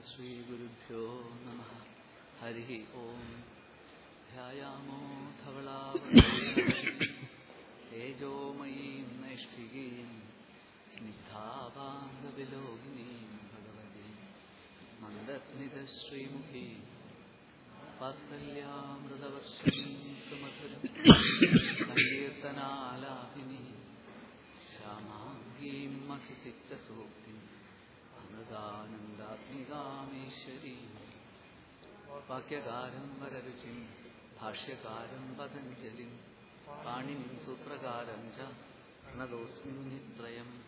श्रीगुरुभ्यो नमः हरिः ओम् ध्यायामो धवलावतीं तेजोमयीं नैष्ठिकीं स्निग्धाभाङ्गविलोकिनीं भगवतीं मन्दस्मितश्रीमुखीं वात्सल्यामृतवर्षिणीं सुमधुरं सङ्कीर्तनालापिनीं श्यामाङ्गीं मखिसिक्तसूक्तिम् अमृतानन्दात्मिकामीश्वरी वाक्यकारं वररुचिं भाष्यकारं पतञ्जलिं पाणिनिं सूत्रकारं च प्रणतोऽस्मिन्नित्रयम्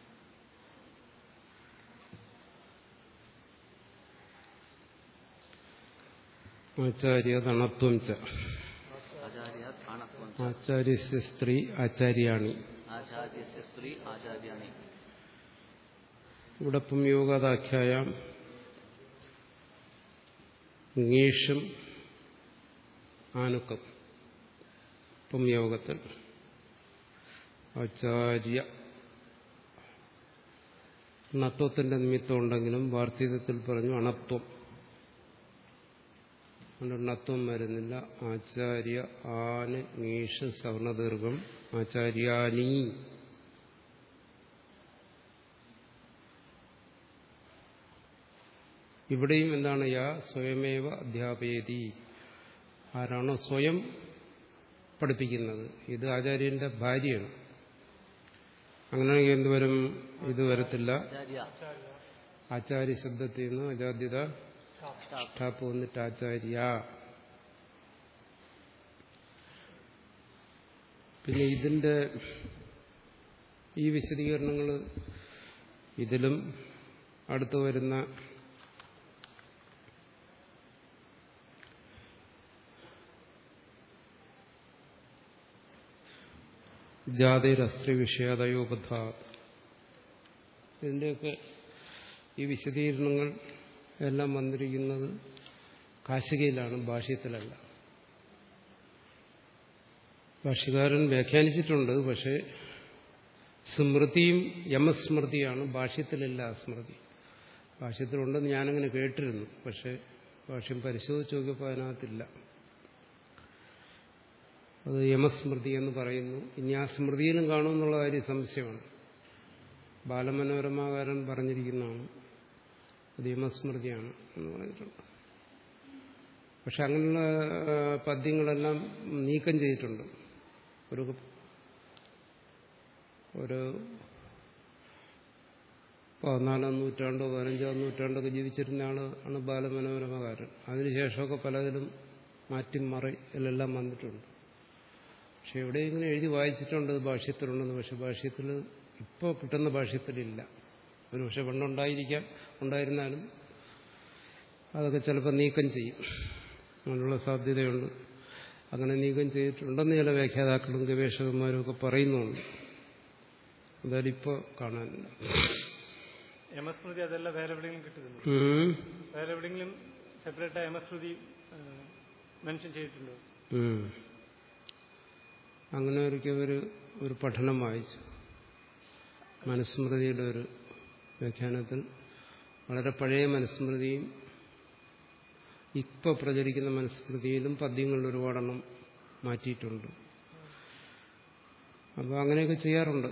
ആചാര്യ തണത്വം ച आचार्यात् आणत्वं च ആചാര്യസ്യ സ്ത്രീ ആചാര്യാണി आचार्यस्य स्त्री आचार्याणि ഇവിടെ പുംയോഗാദാഖ്യായാം ngീഷും ആനുക്കം പുംയോഗത്തിൽ ആചാര്യ ണത്വത്തിന്റെ നിമിത്തം ഉണ്ടെങ്കിലും വാർത്തീകത്തിൽ പറഞ്ഞു അണത്വം അതുകൊണ്ട് ണത്വം വരുന്നില്ല ആചാര്യ ആന് ngീഷ് സവർണദീർഘം ആചാര്യാനീ ഇവിടെയും എന്താണ് യാ സ്വയമേവ അധ്യാപയതി ആരാണോ സ്വയം പഠിപ്പിക്കുന്നത് ഇത് ആചാര്യന്റെ ഭാര്യയാണ് അങ്ങനെയാണെങ്കിൽ എന്തുവരും ഇത് വരത്തില്ല आचार्य ആചാര്യ ശബ്ദത്തിൽ നിന്ന് അജാദ്യത स्टाप् ടാപ്പ് വന്നിട്ട് ആചാര്യ പിന്നെ ഇതിന്റെ ഈ വിശദീകരണങ്ങൾ ഇതിലും അടുത്ത് വരുന്ന ജാതിരസ്ത്രീ വിഷയാദയോപധ ഇതിൻ്റെയൊക്കെ ഈ വിശദീകരണങ്ങൾ എല്ലാം വന്നിരിക്കുന്നത് കാശികയിലാണ് ഭാഷ്യത്തിലല്ല ഭാഷ്യകാരൻ വ്യാഖ്യാനിച്ചിട്ടുണ്ട് പക്ഷേ സ്മൃതിയും യമസ്മൃതിയാണ് ഭാഷ്യത്തിലില്ല ആ സ്മൃതി ഭാഷ്യത്തിലുണ്ടെന്ന് ഞാനങ്ങനെ കേട്ടിരുന്നു പക്ഷേ ഭാഷ്യം പരിശോധിച്ച് നോക്കിയപ്പോൾ അതിനകത്തില്ല അത് യമസ്മൃതി എന്ന് പറയുന്നു ഇനി ആ സ്മൃതിയിലും കാണുമെന്നുള്ള കാര്യം സംശയമാണ് ബാലമനോരമാകാരൻ പറഞ്ഞിരിക്കുന്നതാണ് അത് യമസ്മൃതിയാണ് എന്ന് പറഞ്ഞിട്ടുണ്ട് പക്ഷെ അങ്ങനെയുള്ള ആ, പദ്യങ്ങളെല്ലാം നീക്കം ചെയ്തിട്ടുണ്ട് ഒരു ഒരു പതിനാലാം നൂറ്റാണ്ടോ പതിനഞ്ചാം നൂറ്റാണ്ടൊക്കെ ജീവിച്ചിരുന്ന ആള് ആണ് ബാലമനോരമകാരൻ അതിനുശേഷമൊക്കെ പലതിലും മാറ്റി മറയിലെല്ലാം വന്നിട്ടുണ്ട് പക്ഷെ എവിടെ ഇങ്ങനെ എഴുതി വായിച്ചിട്ടുണ്ട് ഇത് ഭാഷ്യത്തിലുണ്ടെന്ന് പക്ഷെ ഭാഷ്യത്തിൽ ഇപ്പോൾ കിട്ടുന്ന ഭാഷ്യത്തിലില്ല ഒരു പക്ഷെ പണ്ടുണ്ടായിരിക്കാം ഉണ്ടായിരുന്നാലും അതൊക്കെ ചിലപ്പോൾ നീക്കം ചെയ്യും അതിനുള്ള സാധ്യതയുണ്ട് അങ്ങനെ നീക്കം ചെയ്തിട്ടുണ്ടെന്ന് ചില വ്യാഖ്യാതാക്കളും ഗവേഷകന്മാരും ഒക്കെ പറയുന്നുണ്ട് എന്തായാലും ഇപ്പോൾ കാണാനില്ല യമസ്മൃതി അതല്ല വേറെ എവിടെയെങ്കിലും കിട്ടുന്നുണ്ട് ഉം. വേറെ എവിടെയെങ്കിലും സെപ്പറേറ്റ് യമസ്മൃതി മെൻഷൻ ചെയ്തിട്ടുണ്ടോ ഉം. അങ്ങനെ ഒരിക്കൽ ഒരു ഒരു പഠനം വായിച്ചു മനുസ്മൃതിയുടെ ഒരു വ്യാഖ്യാനത്തിൽ വളരെ പഴയ മനുസ്മൃതിയും ഇപ്പോൾ പ്രചരിക്കുന്ന മനുസ്മൃതിയിലും പദ്യങ്ങളിൽ ഒരുപാടെണ്ണം മാറ്റിയിട്ടുണ്ട് അപ്പോൾ അങ്ങനെയൊക്കെ ചെയ്യാറുണ്ട്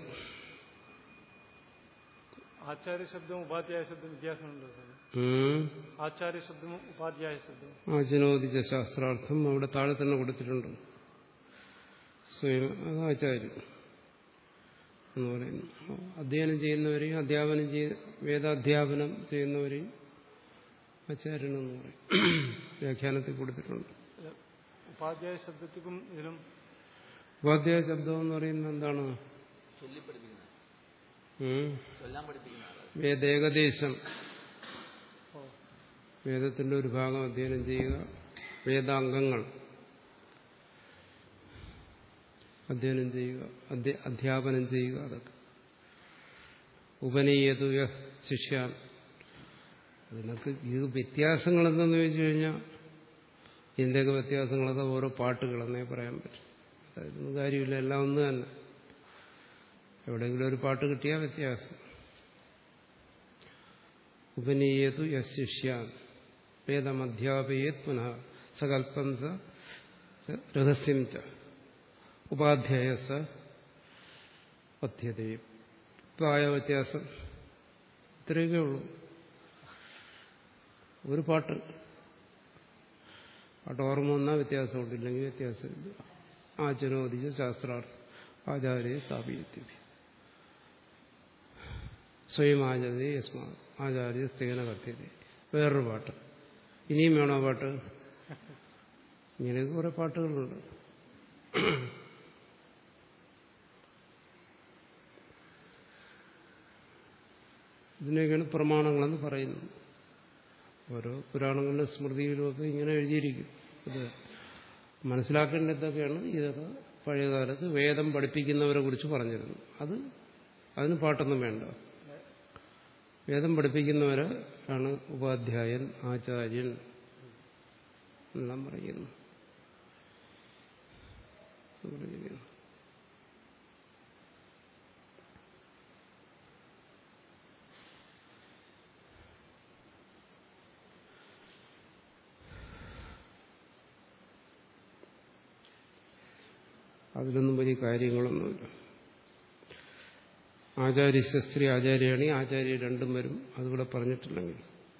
ആചാര്യ ശബ്ദവും ഉപാധ്യായ ശബ്ദവും വ്യത്യാസമുണ്ടോ സാർ ഉം. ആചാര്യ ശബ്ദവും ഉപാധ്യായ ശബ്ദവും ആചനോദിച്ച ശാസ്ത്രാർത്ഥം അവിടെ താഴെ തന്നെ കൊടുത്തിട്ടുണ്ട് സ്വയം അത് ആചാര്യം എന്ന് പറയുന്നു അധ്യയനം ചെയ്യുന്നവരെയും അധ്യാപനം ചെയ്യ വേദാധ്യാപനം ചെയ്യുന്നവരെയും ആചാര്യനെന്ന് പറയും വ്യാഖ്യാനത്തിൽ കൊടുത്തിട്ടുണ്ട് അല്ല, ഉപാധ്യായ ശബ്ദത്തിനും ഇതിനും ഉപാധ്യായ ശബ്ദം എന്ന് പറയുന്നത് എന്താണ് ചൊല്ലിപ്പഠിപ്പിക്കുന്നത് ഉം. ചൊല്ലാൻ പഠിപ്പിക്കുന്ന ആള് വേദേകദേശം ഓ വേദത്തിന്റെ ഒരു ഭാഗം അധ്യയനം ചെയ്യുക വേദാംഗങ്ങൾ അധ്യയനം ചെയ്യുക അധ്യ- അധ്യാപനം ചെയ്യുക അതൊക്കെ ഉപനീയതു യഃ ശിഷ്യാൻ അതിനൊക്കെ ഇത് വ്യത്യാസങ്ങൾ എന്തെന്ന് ചോദിച്ചു കഴിഞ്ഞാൽ ഇതിൻ്റെയൊക്കെ വ്യത്യാസങ്ങളൊക്കെ ഓരോ പാട്ടുകളെന്നേ പറയാൻ പറ്റും അതൊന്നും കാര്യമില്ല എല്ലാം ഒന്ന് തന്നെ എവിടെയെങ്കിലും ഒരു പാട്ട് കിട്ടിയാൽ വ്യത്യാസം ഉപനീയതു യശിഷ്യാൻ വേദമധ്യാപയേത് പുനഃ സകൽപ്പം സ സ രഹസ്യം ച ഉപാധ്യായ സ പഥ്യതയും പ്രായ വ്യത്യാസം ഇത്രയൊക്കെ ഉള്ളൂ ഒരു പാട്ട് പാട്ട് ഓർമ്മ വന്നാൽ വ്യത്യാസമുണ്ട് ഇല്ലെങ്കിൽ വ്യത്യാസമില്ല ആചരോദിച്ച ശാസ്ത്രാർത്ഥം ആചാര്യ സ്ഥാപിക്കും സ്വയം ആചാര്യ യസ്മാ ആചാര്യ സ്ഥേന കഥ്യത വേറൊരു പാട്ട് ഇനിയും വേണോ പാട്ട് ഇങ്ങനെയൊക്കെ കുറെ പാട്ടുകളുണ്ട് ഇതിനെയൊക്കെയാണ് പ്രമാണങ്ങളെന്ന് പറയുന്നത് ഓരോ പുരാണങ്ങളിലും സ്മൃതിയിലുമൊക്കെ ഇങ്ങനെ എഴുതിയിരിക്കും ഇത് മനസ്സിലാക്കേണ്ടതൊക്കെയാണ് ഇതൊക്കെ പഴയകാലത്ത് വേദം പഠിപ്പിക്കുന്നവരെ കുറിച്ച് പറഞ്ഞിരുന്നു അത് അതിന് പാട്ടൊന്നും വേണ്ട വേദം പഠിപ്പിക്കുന്നവരെ ആണ് ഉപാധ്യായൻ ആചാര്യൻ എല്ലാം പറയുന്നു പറഞ്ഞിരിക്കുന്നു. അതിലൊന്നും വലിയ കാര്യങ്ങളൊന്നുമില്ല ആചാര്യ ശസ്ത്രീ ആചാര്യാണ് ആചാര്യ രണ്ടും വരും അതുകൂടെ പറഞ്ഞിട്ടില്ലെങ്കിൽ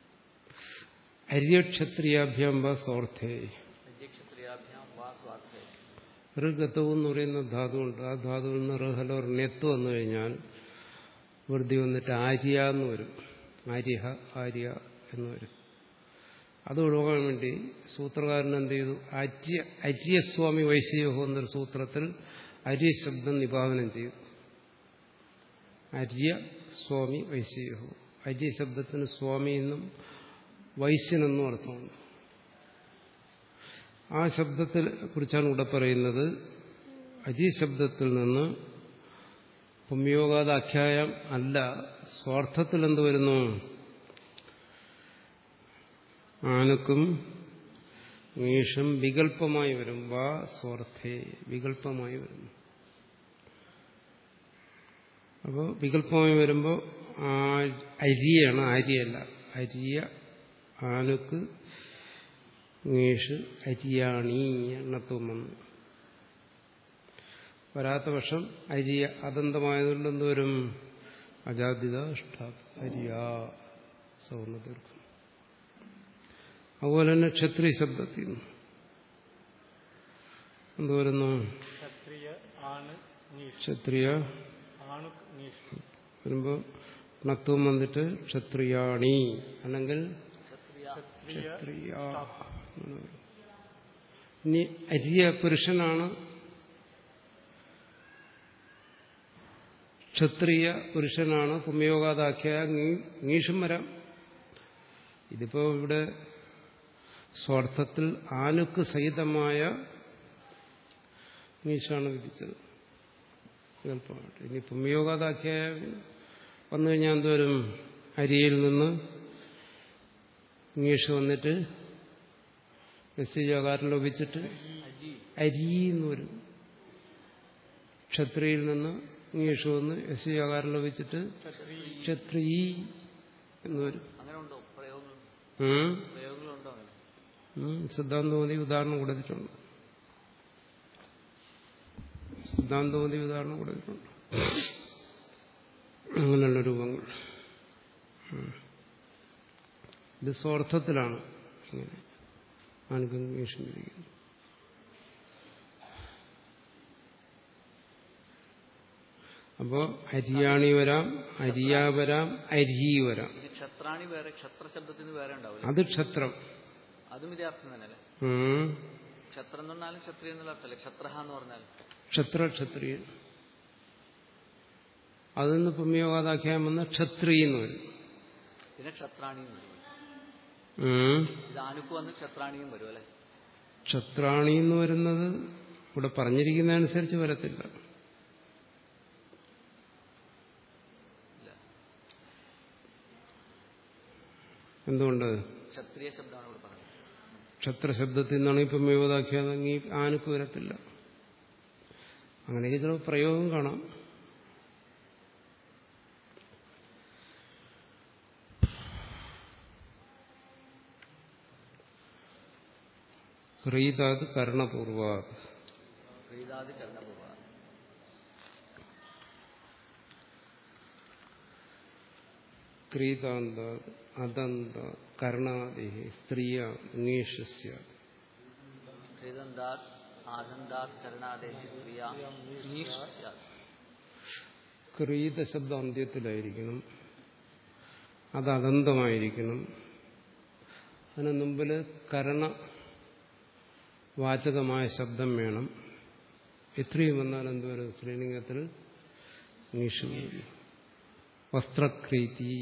അര്യക്ഷത്രിയാഭ്യാം വാ സോർത്ഥേ ക്ഷത്രിയാഭ്യാം വാ സ്വാർത്ഥേ ഋഗത്വം എന്ന് പറയുന്ന ധാതുവുണ്ട് ആ ധാതുവിൽ നിന്ന് ഋഹലോ നെത്ത് വന്നു കഴിഞ്ഞാൽ വൃദ്ധി വന്നിട്ട് ആര്യ എന്ന് വരും ആര്യ ആര്യ എന്ന് വരും അത് ഒഴിവാക്കാൻ വേണ്ടി സൂത്രകാരൻ എന്ത് ചെയ്തു അര്യ അര്യസ്വാമി വൈശ്യഹോ എന്നൊരു സൂത്രത്തിൽ അര്യ ശബ്ദം നിപാതനം ചെയ്തു അര്യ സ്വാമി വൈശ്യഹോ അര്യ ശബ്ദത്തിന് സ്വാമി എന്നും വൈശ്യനെന്നും അർത്ഥമുണ്ട് ആ ശബ്ദത്തെ കുറിച്ചാണ് ഇവിടെ പറയുന്നത് അജി ശബ്ദത്തിൽ നിന്ന് പുമ്യോഗാദാഖ്യായം അല്ല സ്വാർത്ഥത്തിൽ എന്ത് വരുന്നു ആനക്കും മീഷം വികല്പമായി വരും വാ സ്വാർത്ഥേ വികല്പമായി വരുന്നു അപ്പോൾ വികല്പമായി വരുമ്പോൾ അരിയാണ് അരിയല്ല അരിയ ആനുക്ക് മീഷ് അരിയാണി എണ്ണത്വം വന്നു വരാത്ത പക്ഷം അരിയ അതന്തമായതുകൊണ്ട് എന്തുവരും അജാതിത ഇഷ്ടാ അരിയ സൗർണ തീർക്കും അതുപോലെ തന്നെ ക്ഷത്രിയ ശബ്ദത്തിൽ നിന്ന് എന്തുവരുന്നു ക്ഷത്രിയ ആണ് നീഷ് ക്ഷത്രിയ ആണുക്ക് നീഷ് വരുമ്പോൾ ണത്വം വന്നിട്ട് ക്ഷത്രിയാണി അല്ലെങ്കിൽ ക്ഷത്രിയ ക്ഷത്രിയ ക്ഷത്രിയ എന്ന് വരും. ഇനി അരിയ പുരുഷനാണ് ക്ഷത്രിയ പുരുഷനാണ് പുമ്യോഗാതാഖ്യ ngീഷും വരാം ഇതിപ്പോ ഇവിടെ സ്വാർത്ഥത്തിൽ ആനുക്ക് സഹിതമായ ngീഷാണ് വിധിച്ചത് വികല്പമായിട്ട് ഇനി പുമ്യോഗാതാഖ്യ വന്നു കഴിഞ്ഞാൽ എന്തോരും അരിയിൽ നിന്ന് ഇംഗ്ലീഷ് വന്നിട്ട് എസ് സി ജോകാരൻ ലോപിച്ചിട്ട് അജി അരി എന്ന് വരും ക്ഷത്രിയിൽ നിന്ന് ഇംഗ്ലീഷ് വന്ന് എസ് സി ജോകാരൻ ലോപിച്ചിട്ട് ക്ഷത്രീ എന്ന് വരും അങ്ങനെ ഉണ്ടോ പ്രയോഗങ്ങൾ ഉം. പ്രയോഗങ്ങളുണ്ടോ അങ്ങനെ ഉം. സിദ്ധാന്തമതി ഉദാഹരണം കൊടുത്തിട്ടുണ്ട് സിദ്ധാന്തമതി ഉദാഹരണം കൊടുത്തിട്ടുണ്ട് അങ്ങനെയുള്ള രൂപങ്ങൾ ഉം. ഇത് സ്വാർത്ഥത്തിലാണ് ഇങ്ങനെ ആനുകംഗീഷൻ ഇരിക്കുന്നത് അപ്പോ അരിയാണി വരാം അരിയാ വരാം അരി വരാം ഇത് ക്ഷത്രാണി വേറെ ക്ഷത്ര ശബ്ദത്തിന് വേറെ ഉണ്ടാവില്ല അത് ക്ഷത്രം അതും ഇതേ അർത്ഥം തന്നെയല്ലേ ഉം. ക്ഷത്രം എന്ന് പറഞ്ഞാലും ക്ഷത്രിയ എന്നുള്ള അർത്ഥമല്ലേ ക്ഷത്രഹ എന്ന് പറഞ്ഞാൽ ക്ഷത്ര ക്ഷത്രിയൻ അതിൽ നിന്ന് പുണ്യവാദാഖ്യാനം വന്ന ക്ഷത്രി എന്ന് വരും പിന്നെ ക്ഷത്രാണി എന്ന് വരും ഉം. ഇത് ആനുക്ക് വന്ന് ക്ഷത്രാണിയും വരും അല്ലെ ക്ഷത്രാണി എന്ന് വരുന്നത് ഇവിടെ പറഞ്ഞിരിക്കുന്നതനുസരിച്ച് വരത്തില്ല ഇല്ല എന്തുകൊണ്ട് ക്ഷത്രിയ ശബ്ദമാണ് ഇവിടെ പറയുന്നത് ക്ഷത്രശബ്ദത്തിൽ നിന്നാണ് ഇപ്പം മേവതാഖ്യാതെങ്കിൽ ആനക്ക് വരത്തില്ല അങ്ങനെയൊക്കെ ചില പ്രയോഗം കാണാം ക്രീതാത് കരണപൂർവാത് ക്രീഡാതി കർണപൂർവ ക്രീതാന്താത് അതന്ത കർണാദി സ്ത്രീയ നീഷസ്യ ക്രീദന്താത് ആനന്ദാത് കരുണാദേഹി സ്ത്രീയ നീഷ് സ്യാത്. ക്രീത ശബ്ദം അന്ത്യത്തിലായിരിക്കണം അത് അദന്തമായിരിക്കണം അതിന് മുമ്പിൽ കരണ വാചകമായ ശബ്ദം വേണം ഇത്രയും വന്നാൽ എന്തുവരും ശ്രീലിംഗത്തിൽ നീഷു വസ്ത്രക്രീതി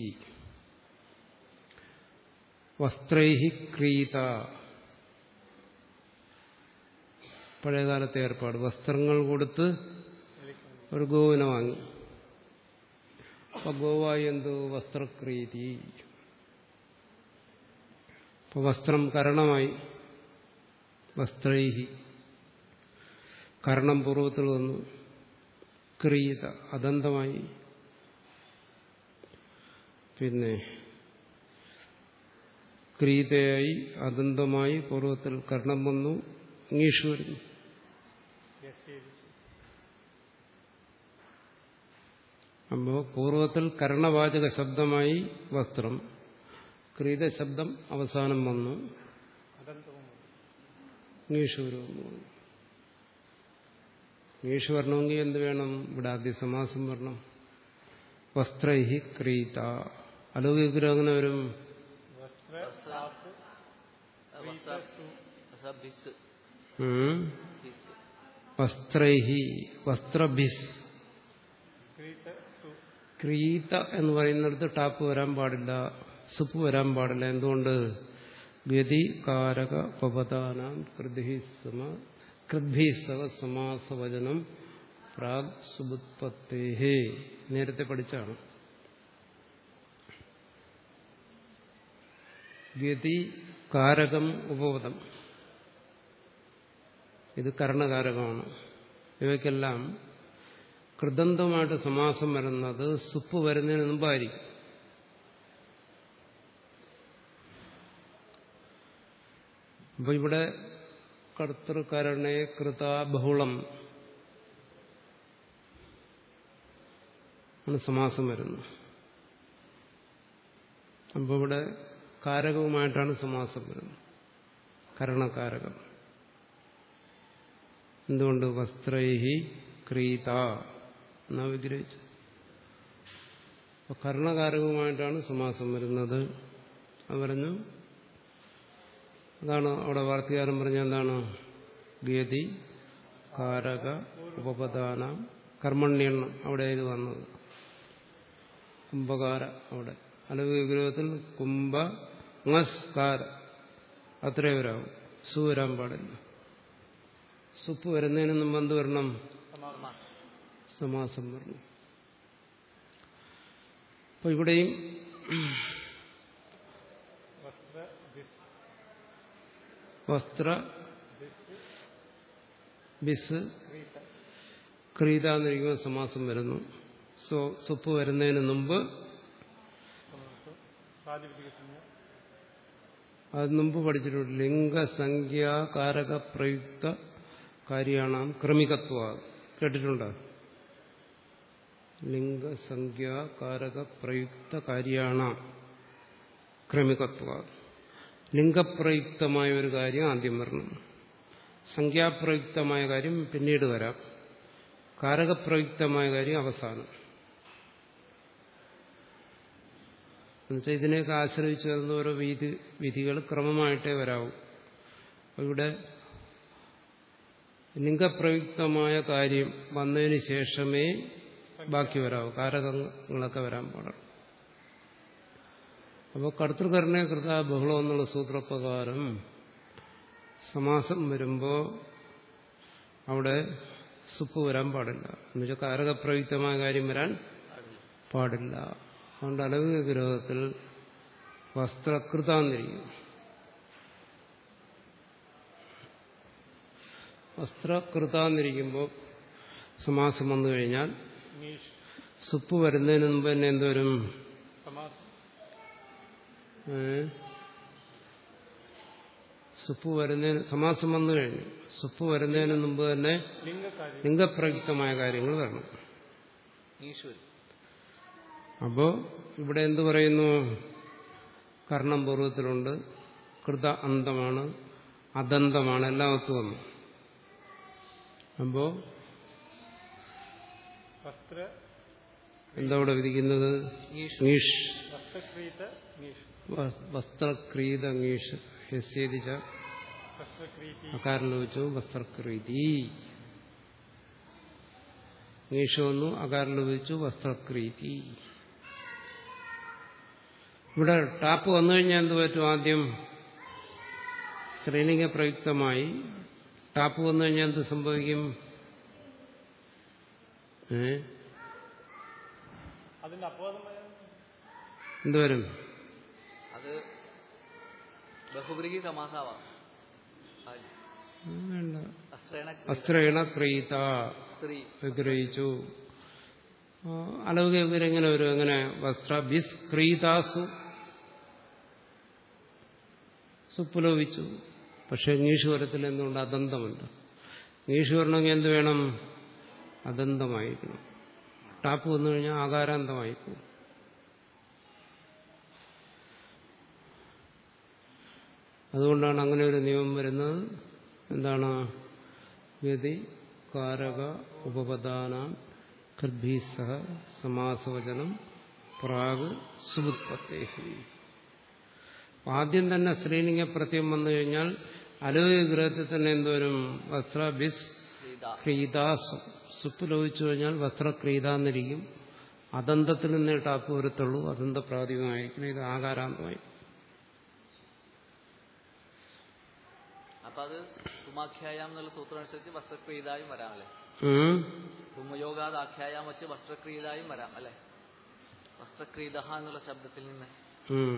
വസ്ത്രൈഹി ക്രീത പഴയകാലത്തെ ഏർപ്പാട് വസ്ത്രങ്ങൾ കൊടുത്ത് ഒരു ഗോവിനെ വാങ്ങി അപ്പൊ ഗോവായി എന്തോ വസ്ത്രക്രീതി അപ്പൊ വസ്ത്രം കരണമായി വസ്ത്രൈഹി കരണം പൂർവ്വത്തിൽ വന്നു ക്രീത അദന്തമായി പിന്നെ ക്രീതയായി അദന്തമായി പൂർവ്വത്തിൽ കർണം വന്നു ഇംഗ്ലീഷ് വരുന്നു അപ്പോ പൂർവ്വത്തിൽ കർണവാചക ശബ്ദമായി വസ്ത്രം ക്രീത ശബ്ദം അവസാനം വന്നു ഇംഗ്ലീഷ് വരുമെന്ന് പറഞ്ഞു ഇംഗ്ലീഷ് വരണമെങ്കിൽ എന്ത് വേണം ഇവിടെ ആദ്യ സമാസം വരണം വസ്ത്രൈഹി ക്രീത അലൗകികരം അങ്ങനെ വരും വസ്ത്ര വസ്ത്ര വസ്ത്ര ഭിസ് ഉം. ഭിസ് വസ്ത്രൈഹി വസ്ത്രഭിസ് ക്രീത എന്ന് പറയുന്നിടത്ത് ടാപ്പ് വരാൻ പാടില്ല സുപ്പ് വരാൻ പാടില്ല എന്തുകൊണ്ട് ഗതി കാരക ഉപപദാനാം കൃതി സമ കൃദ്ഭിസ്തവ സമാസവചനം പ്രാഗ് സുബുത്പത്തേഹേ നേരത്തെ പഠിച്ചാണ് ഗതി കാരകം ഉപപദം ഇത് കർണകാരകമാണ് ഇവയ്ക്കെല്ലാം കൃതന്തമായിട്ട് സമാസം വരുന്നത് സുപ്പ് വരുന്നതിന് മുമ്പായിരിക്കും അപ്പൊ ഇവിടെ കർത്തൃകരണേ കൃത ബഹുളം ആണ് സമാസം വരുന്നത് അപ്പൊ ഇവിടെ കാരകവുമായിട്ടാണ് സമാസം വരുന്നത് കരണകാരകം എന്തുകൊണ്ട് വസ്ത്രൈഹി ക്രീത എന്നാ വിഗ്രഹിച്ചത് അപ്പൊ കർണകാരകവുമായിട്ടാണ് സമാസം വരുന്നത് അത് പറഞ്ഞു അതാണ് അവിടെ വാർത്തകാരൻ പറഞ്ഞ എന്താണ് ഗതി കാരക ഉപപദാന കർമ്മണ്യെണ്ണം അവിടെ ഇത് വന്നത് കുംഭകാര അവിടെ അലവ് വിഗ്രഹത്തിൽ കുംഭ ngസ്കാര അത്രേ വരാവും സു വരാൻ പാടില്ല സുപ്പ് വരുന്നതിന് മുമ്പ് എന്ത് വരണം സമാസം വരണം അപ്പൊ ഇവിടെയും വസ്ത്ര ബിസ് ക്രീത എന്നിരിക്കുന്ന സമാസം വരുന്നു സോ സുപ്പ് വരുന്നതിന് മുമ്പ് അത് മുമ്പ് പഠിച്ചിട്ടുണ്ട് ലിംഗസംഖ്യ കാരക പ്രയുക്ത കാര്യാണാം ക്രമികത്വ കേട്ടിട്ടുണ്ടോ ലിംഗസംഖ്യ കാരക പ്രയുക്ത കാര്യാണാം ക്രമികത്വ ലിംഗപ്രയുക്തമായ ഒരു കാര്യം ആദ്യം വരണം സംഖ്യാപ്രയുക്തമായ കാര്യം പിന്നീട് വരാം കാരകപ്രയുക്തമായ കാര്യം അവസാനം എന്നുവെച്ചാൽ ഇതിനെയൊക്കെ ആശ്രയിച്ച് വരുന്ന ഓരോ വിധി വിധികൾ ക്രമമായിട്ടേ വരാവൂ ഇവിടെ ലിംഗപ്രയുക്തമായ കാര്യം വന്നതിന് ശേഷമേ ബാക്കി വരാവൂ കാരകങ്ങളൊക്കെ വരാൻ പാടുള്ളൂ അപ്പോൾ കർത്തൃകരണേ കൃത ബഹുളം എന്നുള്ള സൂത്രപ്രകാരം സമാസം വരുമ്പോൾ അവിടെ സുപ്പ് വരാൻ പാടില്ല എന്നുവെച്ചാൽ കാരകപ്രയുക്തമായ കാര്യം വരാൻ പാടില്ല അതുകൊണ്ട് അലവിക ഗ്രഹത്തിൽ വസ്ത്രകൃതാന്നിരിക്കും വസ്ത്രകൃതാന്നിരിക്കുമ്പോൾ സമാസം വന്നു കഴിഞ്ഞാൽ സുപ്പ് വരുന്നതിന് മുമ്പ് തന്നെ എന്തോരും സുപ്പ് വരുന്നതിന് സമാസം വന്നു കഴിഞ്ഞു സുപ്പ് വരുന്നതിന് മുമ്പ് തന്നെ ലിംഗകാര്യം ലിംഗപ്രയുക്തമായ കാര്യങ്ങൾ വരണം ഈശ്വരി അപ്പോ ഇവിടെ എന്തു പറയുന്നു കർണം പൂർവ്വത്തിലുണ്ട് കൃത അന്തമാണ് അദന്തമാണ് എല്ലാം ഒത്തു വന്നു അപ്പോ വസ്ത്ര എന്താ ഇവിടെ വിധിക്കുന്നത് ഈശ്വരി ngീഷ് വസ്ത്രക്രീത നീഷ് വസ്ത്രക്രീത ngീഷ് യസ്യേതിച്ച വസ്ത്രക്രീതി അകാരം ലോപിച്ചു വസ്ത്രക്രീതി ngീഷ് വന്നു അകാരം ലോപിച്ചു വസ്ത്രക്രീതി ഇവിടെ ടാപ്പ് വന്നു കഴിഞ്ഞാൽ എന്ത് പറ്റും ആദ്യം സ്ത്രീലിംഗ പ്രയുക്തമായി ടാപ്പ് വന്നു കഴിഞ്ഞാൽ എന്ത് സംഭവിക്കും ഏ അതിന്റെ അപവാദമായ എന്തുവരും അത് ബഹുബ്രീഹി സമാസാവാം ആയി. വേണ്ട അസ്ത്രേണ വസ്ത്രേണ ക്രീത സ്ത്രീ വിഗ്രഹിച്ചു ആ, അലൗകിക വിവരെങ്ങനെ വരും എങ്ങനെ വസ്ത്ര ബിസ് ക്രീതാസു സുപ്പുലോപിച്ചു പക്ഷെ ഇംഗ്ലീഷ് എന്തുകൊണ്ട് അദന്തമുണ്ട് ഇംഗ്ലീഷ് വരണമെങ്കിൽ എന്ത് വേണം അദന്തമായിരിക്കണം ടാപ്പ് വന്നു കഴിഞ്ഞാൽ ആകാരാന്തമായി പോകും അതുകൊണ്ടാണ് അങ്ങനെ ഒരു നിയമം വരുന്നത് എന്താണ് വ്യതി കാരക ഉപപദാന കൃദ്ഭീസഹ സമാസവചനം പ്രാഗ് സുബുത്പത്തേഹി ആദ്യം തന്നെ സ്ത്രീലിംഗ പ്രത്യം വന്നു കഴിഞ്ഞാൽ അലോകിക ഗ്രഹത്തിൽ തന്നെ എന്തോരും വസ്ത്ര ബിസ് ക്രീത ക്രീതാസ് സുപ്പ് ലോപിച്ചു കഴിഞ്ഞാൽ വസ്ത്രക്രീത എന്നിരിക്കും അദന്തത്തിൽ നിന്നേ ടാപ്പ് വരത്തുള്ളൂ അദന്ത പ്രാതികമായിരിക്കണം ഇത് ആകാരാന്തമായി അപ്പൊ അത് തുമാഖ്യായാം എന്നുള്ള സൂത്രം അനുസരിച്ച് വസ്ത്രക്രീതായും വരാം അല്ലെ ഉം. തുമ്മയോഗാത് ആഖ്യായാം വെച്ച് വസ്ത്രക്രീതായും വരാം അല്ലെ വസ്ത്രക്രീത എന്നുള്ള ശബ്ദത്തിൽ നിന്ന് ഉം.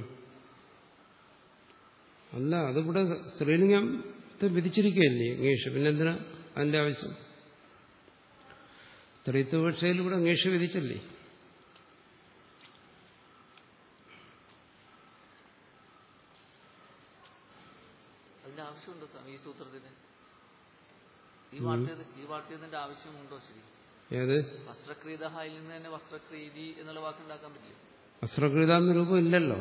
അല്ല അതിവിടെ സ്ത്രീലിംഗത്തെ വിധിച്ചിരിക്കുകയല്ലേ ഇംഗ്ലീഷ് പിന്നെന്തിനാ അതിന്റെ ആവശ്യം സ്ത്രീത്വ ഭാഷയിൽ ഇവിടെ ഇംഗ്ലീഷ് വിധിച്ചല്ലേ അതിന്റെ ആവശ്യമുണ്ടോ സ്വാമി ഈ സൂത്രത്തിന് ഈ വാർത്തയത് ഈ വാർത്തയതിന്റെ ആവശ്യമുണ്ടോ ശരി ഏത് വസ്ത്രക്രീതയിൽ നിന്ന് തന്നെ വസ്ത്രക്രീതി എന്നുള്ള വാക്കുണ്ടാക്കാൻ പറ്റില്ല വസ്ത്രകൃത എന്ന രൂപം ഇല്ലല്ലോ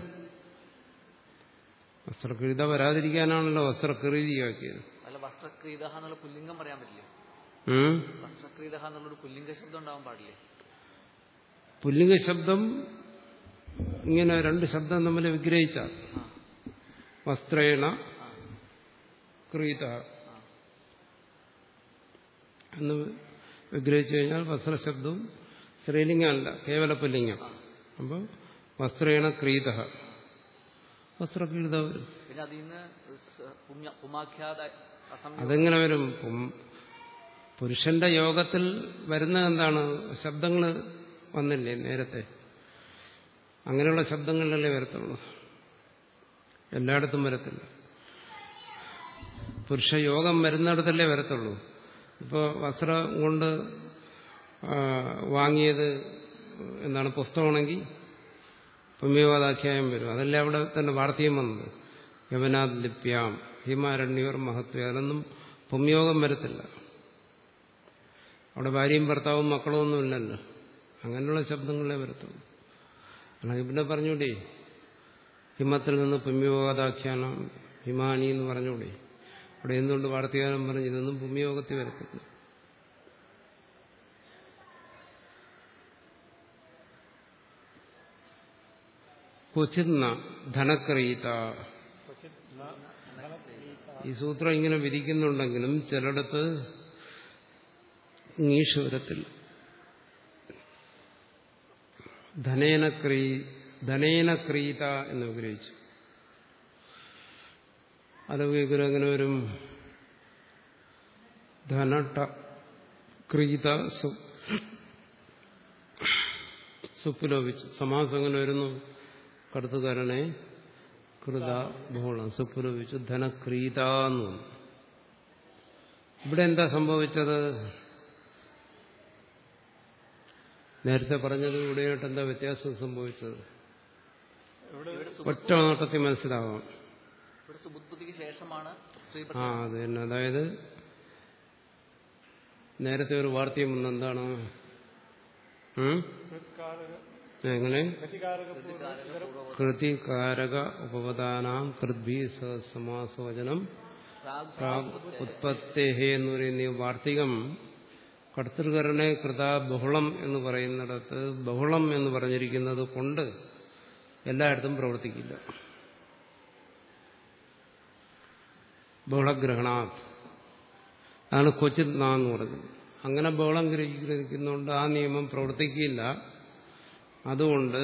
വസ്ത്രകൃത വരാതിരിക്കാനാണല്ലോ വസ്ത്രകൃതിയാക്കിയത് അല്ല വസ്ത്രക്രീത എന്നുള്ള പുല്ലിംഗം പറയാൻ പറ്റില്ല ഉം. വസ്ത്രക്രീത എന്നുള്ളൊരു പുല്ലിംഗ ശബ്ദം ഉണ്ടാവാൻ പാടില്ലേ പുല്ലിംഗ ശബ്ദം ഇങ്ങനെ രണ്ട് ശബ്ദം തമ്മിൽ വിഗ്രഹിച്ചാൽ ആ വസ്ത്രേണ ആ ക്രീത ആ എന്ന് വിഗ്രഹിച്ചു കഴിഞ്ഞാൽ വസ്ത്രശബ്ദവും സ്ത്രീലിംഗമല്ല കേവല പുല്ലിംഗം ആ. അപ്പോൾ വസ്ത്രേണ ക്രീത വസ്ത്രക്രീത വരും പിന്നെ അതിൽ നിന്ന് സ- പുണ്യ- പുമാഖ്യാത അസംയോഗ അതെങ്ങനെ വരും പും- പുരുഷന്റെ യോഗത്തിൽ വരുന്ന എന്താണ് ശബ്ദങ്ങൾ വന്നില്ലേ നേരത്തെ അങ്ങനെയുള്ള ശബ്ദങ്ങളിലല്ലേ വരത്തുള്ളൂ എല്ലായിടത്തും വരത്തില്ല പുരുഷയോഗം വരുന്നിടത്തല്ലേ വരത്തുള്ളൂ ഇപ്പോൾ വസ്ത്രം കൊണ്ട് ആ, വാങ്ങിയത് എന്താണ് പുസ്തകമാണെങ്കിൽ പുണ്യവാദാഖ്യായം വരും അതല്ലേ അവിടെ തന്നെ വാർത്തയും വന്നത് യവനാദ് ലിപ്യാം ഹിമാരണ്യവർ മഹത്വ അതൊന്നും പുണ്യയോഗം വരത്തില്ല അവിടെ ഭാര്യയും ഭർത്താവും മക്കളും ഒന്നുമില്ലല്ലോ അങ്ങനെയുള്ള ശബ്ദങ്ങളെ വരത്തുള്ളൂ അല്ലെങ്കിൽ പിന്നെ പറഞ്ഞൂടെ ഹിമത്തിൽ നിന്ന് പുണ്യയോഗാഖ്യാനം ഹിമാനി എന്ന് പറഞ്ഞൂടെ അവിടെ എന്തുകൊണ്ട് വാർത്തകാലം പറഞ്ഞു ഇതൊന്നും പുണ്യയോഗത്തിൽ വരത്തില്ല ക്വചിന്ന ധനക്രീത ക്വചിത് ന ധനക്രീത ഈ സൂത്രം ഇങ്ങനെ വിധിക്കുന്നുണ്ടെങ്കിലും ചിലയിടത്ത് ഇംഗ്ലീഷ് ധനേന ക്രീ ധനേന ക്രീത എന്ന് വിഗ്രഹിച്ചു അത് ഗുരു എങ്ങനെ വരും ധനട്ട ക്രീത സു സുപ്പുലോപിച്ചു സമാസം എങ്ങനെ വരുന്നു കടുത്തുകാരനെ കൃത ബഹുളം സുപ്പുലോപിച്ചു ധനക്രീത എന്ന് വന്നു ഇവിടെ എന്താ സംഭവിച്ചത് നേരത്തെ പറഞ്ഞത് ഇവിടെയായിട്ട് എന്താ വ്യത്യാസം സംഭവിച്ചത് ഇവിടെ ഇവിടെ സു- ഒറ്റ നോട്ടത്തിൽ മനസ്സിലാവാം ഇവിടെ സുബുദ്ധിക്ക് ശേഷമാണ് സ്ത്രീ ആ അത് തന്നെ അതായത് നേരത്തെ ഒരു വാർത്തയും വന്ന് എന്താണ് ഉം? എങ്ങനെ കൃതികാരക ഉപപദാനാം കൃദ്ഭി സമാസവചനം പ്രാഗ് പ്രാഗ് ഉത്പത്തേഹേ എന്ന് പറയുന്ന ഈ വാർത്തികം കർത്തൃകരണെ കൃത ബഹുളം എന്ന് പറയുന്നിടത്ത് ബഹുളം എന്ന് പറഞ്ഞിരിക്കുന്നത് കൊണ്ട് എല്ലായിടത്തും പ്രവർത്തിക്കില്ല ബഹുളഗ്രഹണാത് അതാണ് കൊച്ചിത് നാന്ന് പറഞ്ഞത് അങ്ങനെ ബഹളം ഗ്രഹിക്കുന്നതുകൊണ്ട് ആ നിയമം പ്രവർത്തിക്കില്ല അതുകൊണ്ട്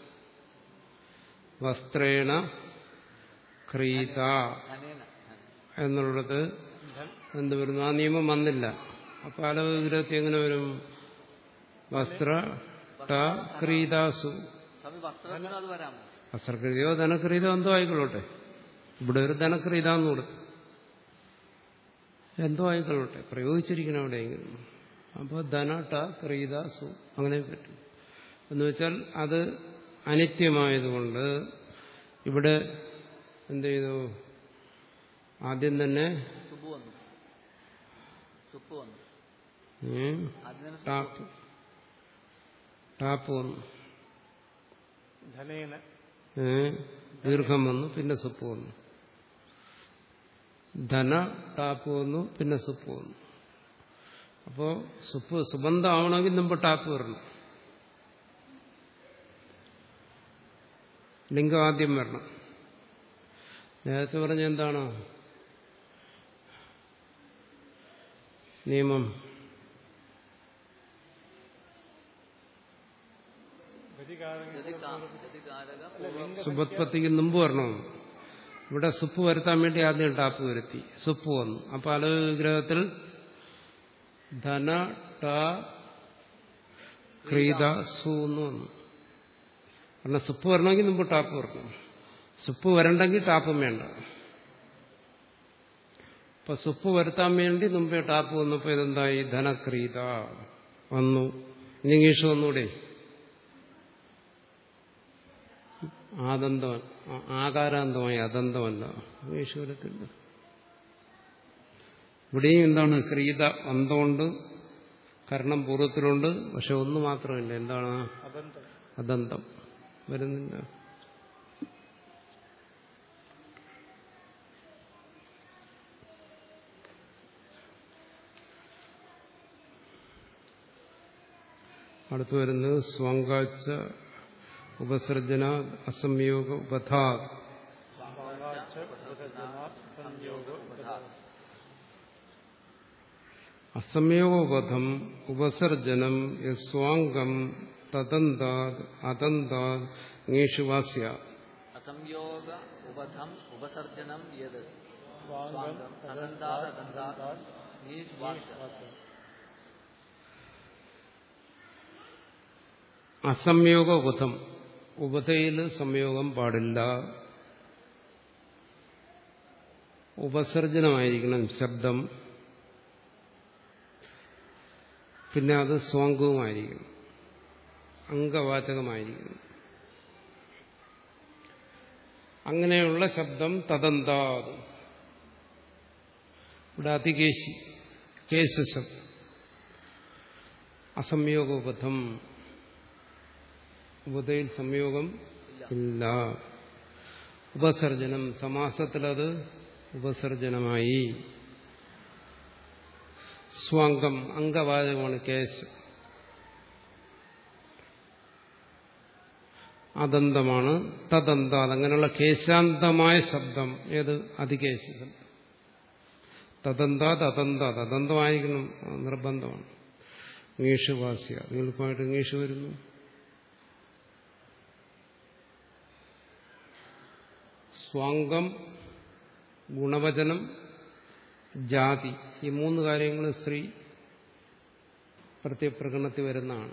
വസ്ത്രേണ ക്രീത ധനേന എന്നുള്ളത് എന്ത് വരുന്നു ആ നിയമം വന്നില്ല അപ്പൊ അലവിഗ്രഹത്തിൽ എങ്ങനെ വരും വസ്ത്ര ട ക്രീതാസു സ്വാമി വസ്ത്രത്തിന് അത് വരാമോ വസ്ത്രക്രീതയോ ധനക്രീതോ എന്തോ ആയിക്കൊള്ളട്ടെ ഇവിടെ ഒരു ധനക്രീത എന്ന് കൊടുത്തു എന്തോ ആയിക്കൊള്ളട്ടെ പ്രയോഗിച്ചിരിക്കണം എവിടെയെങ്കിലും അപ്പോൾ ധന ട ക്രീത സു അങ്ങനെ പറ്റും എന്ന് വെച്ചാൽ അത് അനിത്യമായതുകൊണ്ട് ഇവിടെ എന്ത് ചെയ്തു ആദ്യം തന്നെ സുബു വന്നു സുപ്പ് വന്നു ഉം, അതിന് ടാപ്പ് ടാപ്പ് വന്നു ധനേന ഏ, ദീർഘം വന്നു പിന്നെ സുപ്പ് വന്നു ധന ടാപ്പ് വന്നു പിന്നെ സുപ്പ് വന്നു അപ്പോ സുപ്പ് സുബന്ധമാവണമെങ്കിൽ മുമ്പ് ടാപ്പ് വരണം ലിംഗം ആദ്യം വരണം നേരത്തെ പറഞ്ഞ എന്താണ് നിയമം ഗതികാരക സുബത്പത്തിക്ക് മുമ്പ് വരണം ഇവിടെ സുപ്പ് വരുത്താൻ വേണ്ടി ആദ്യം ടാപ്പ് വരുത്തി സുപ്പ് വന്നു അപ്പൊ അലവ് വിഗ്രഹത്തിൽ ധന ട ക്രീത സു എന്ന് വന്നു കാരണം സുപ്പ് വരണമെങ്കിൽ മുമ്പ് ടാപ്പ് വരണം സുപ്പ് വരണ്ടെങ്കിൽ ടാപ്പും വേണ്ട അപ്പൊ സുപ്പ് വരുത്താൻ വേണ്ടി മുമ്പേ ടാപ്പ് വന്നപ്പോ ഇതെന്തായി ധനക്രീത വന്നു ഇനി ഇംഗ്ലീഷ് വന്നൂടെ ആദന്തം ആകാരാന്തമായി അതന്തമല്ല ഈശ്വരത്തില്ല ഇവിടെയും എന്താണ് ക്രീത അന്തമുണ്ട് കരണം പൂർവ്വത്തിലുണ്ട് പക്ഷെ ഒന്ന് മാത്രമില്ല എന്താണ് അബന്ധം അതന്തം വരുന്നില്ല അടുത്ത് വരുന്നത് സ്വങ്കാച്ച ഉപസർജന അസംയോഗ ഉപധാ അസംയോഗോപഥം ഉപസർജനം യസ്വാംഗം തദന്താത് അതന്താത് ങ്ങേഷുവാസ്യ അസംയോഗ ഉപധം ഉപസർജനം യത് സ്വാംഗം തദന്താദന്താ നീഷ് വാക്യ അസംയോഗ ഉപഥം ഉപതയിൽ സംയോഗം പാടില്ല ഉപസർജനമായിരിക്കണം ശബ്ദം പിന്നെ അത് സ്വാംഗവുമായിരിക്കണം അംഗവാചകമായിരിക്കണം അങ്ങനെയുള്ള ശബ്ദം തദന്താത് ഇവിടെ അതികേശി കേശശബ്ദം അസംയോഗോപഥം ഉപതയിൽ സംയോഗം ഇല്ല ഉപസർജനം സമാസത്തിലത് ഉപസർജനമായി സ്വാംഗം അംഗവാചകമാണ് കേശ് അതന്തമാണ് തദന്ത അങ്ങനെയുള്ള കേശാന്തമായ ശബ്ദം ഏത് അതികേശ ശബ്ദം തദന്ത തദന്ത തദന്തമായിരിക്കണം ആ, നിർബന്ധമാണ് ഇംഗ്ലീഷ് നിങ്ങൾക്കുമായിട്ട് ഇംഗ്ലീഷ് വരുന്നു സ്വാംഗം ഗുണവചനം ജാതി ഈ മൂന്ന് കാര്യങ്ങൾ സ്ത്രീ പ്രത്യപ്രകടനത്തിൽ വരുന്നതാണ്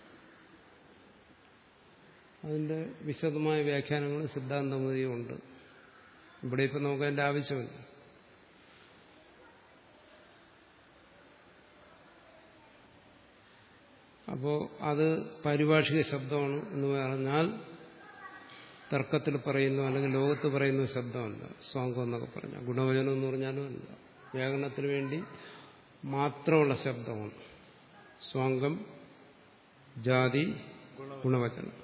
അതിന്റെ വിശദമായ വ്യാഖ്യാനങ്ങൾ സിദ്ധാന്തമതിയുണ്ട് ഇവിടെ ഇപ്പം നമുക്ക് അതിന്റെ ആവശ്യമില്ല അപ്പോൾ അത് പാരിഭാഷിക ശബ്ദമാണ് എന്ന് പറഞ്ഞാൽ തർക്കത്തിൽ പറയുന്നു അല്ലെങ്കിൽ ലോകത്ത് പറയുന്ന ശബ്ദമല്ല സ്വാങ്കം എന്നൊക്കെ പറഞ്ഞാൽ ഗുണവചനം എന്ന് പറഞ്ഞാലും അല്ല വ്യാകരണത്തിന് വേണ്ടി മാത്രമുള്ള ശബ്ദമാണ് സ്വാങ്കം ജാതി ഗുണവചനം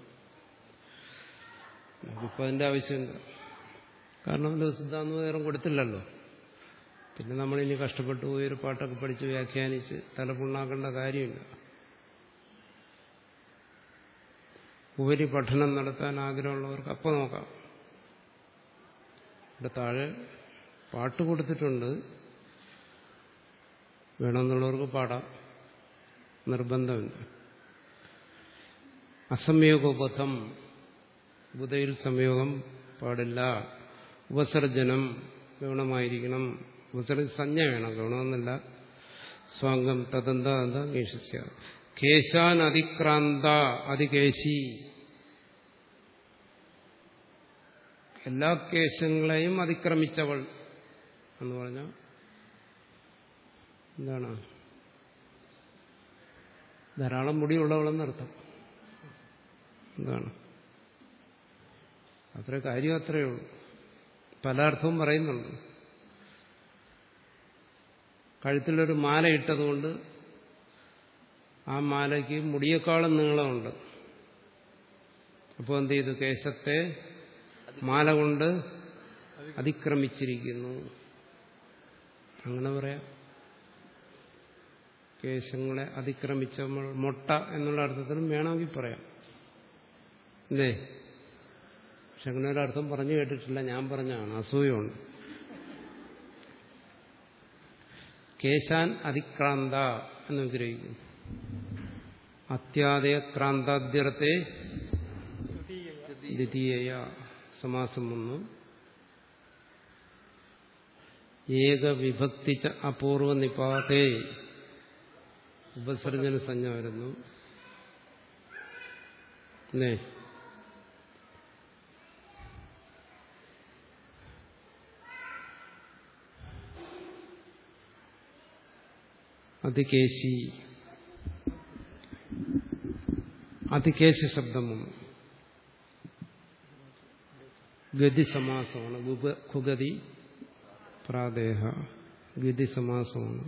ഇപ്പം അതിൻ്റെ ആവശ്യമില്ല കാരണം അതിൻ്റെ സിദ്ധാന്തം കൊടുത്തില്ലല്ലോ പിന്നെ നമ്മളിനി കഷ്ടപ്പെട്ടു പോയി ഒരു പാട്ടൊക്കെ പഠിച്ച് വ്യാഖ്യാനിച്ച് തലപുണ്ണാക്കേണ്ട കാര്യമില്ല ഉപരി പഠനം നടത്താൻ ആഗ്രഹമുള്ളവർക്ക് അപ്പം നോക്കാം ഇവിടെ താഴെ പാട്ട് കൊടുത്തിട്ടുണ്ട് വേണമെന്നുള്ളവർക്ക് പാടാം നിർബന്ധമില്ല അസംയോഗോപഥം ബുധയിൽ സംയോഗം പാടില്ല ഉപസർജനം ഗൗണമായിരിക്കണം ഉപസർജ സഞ്ജ വേണം ഗൗണമെന്നല്ല സ്വാംഗം തദന്ത അന്ത കേശസ്യ കേശാൻ അതിക്രാന്ത അതികേശി എല്ലാ കേശങ്ങളെയും അതിക്രമിച്ചവൾ എന്ന് പറഞ്ഞ എന്താണ് ധാരാളം മുടിയുള്ളവളെന്നർത്ഥം എന്താണ് അത്ര കാര്യം അത്രയേ ഉള്ളൂ പല അർത്ഥവും പറയുന്നുണ്ട് കഴുത്തിലൊരു മാല ഇട്ടതുകൊണ്ട് ആ മാലയ്ക്ക് മുടിയേക്കാളും നീളമുണ്ട് അപ്പോൾ എന്ത് ചെയ്തു കേശത്തെ മാല കൊണ്ട് അതിക്രമിച്ചിരിക്കുന്നു അങ്ങനെ പറയാം കേശങ്ങളെ അതിക്രമിച്ച മൊട്ട എന്നുള്ള അർത്ഥത്തിലും വേണമെങ്കിൽ പറയാം ഇല്ലേ പക്ഷെ അങ്ങനെ ഒരർത്ഥം പറഞ്ഞു കേട്ടിട്ടില്ല ഞാൻ പറഞ്ഞാണ് അസൂയമാണ് കേശാൻ അതിക്രാന്ത എന്ന് വിഗ്രഹിക്കും അത്യാദയ ക്രാന്താദ്യത്തെ ദ്വിതീയ സമാസം വന്നു ഏകവിഭക്തി ച അപൂർവ നിപാതേ ഉപസർജന സഞ്ജ വരുന്നു അല്ലേ അതികേശി അതികേശ ശബ്ദം വന്നു ഗതി സമാസമാണ് ഖുഗതി പ്രാദേഹ ഗതി സമാസമാണ്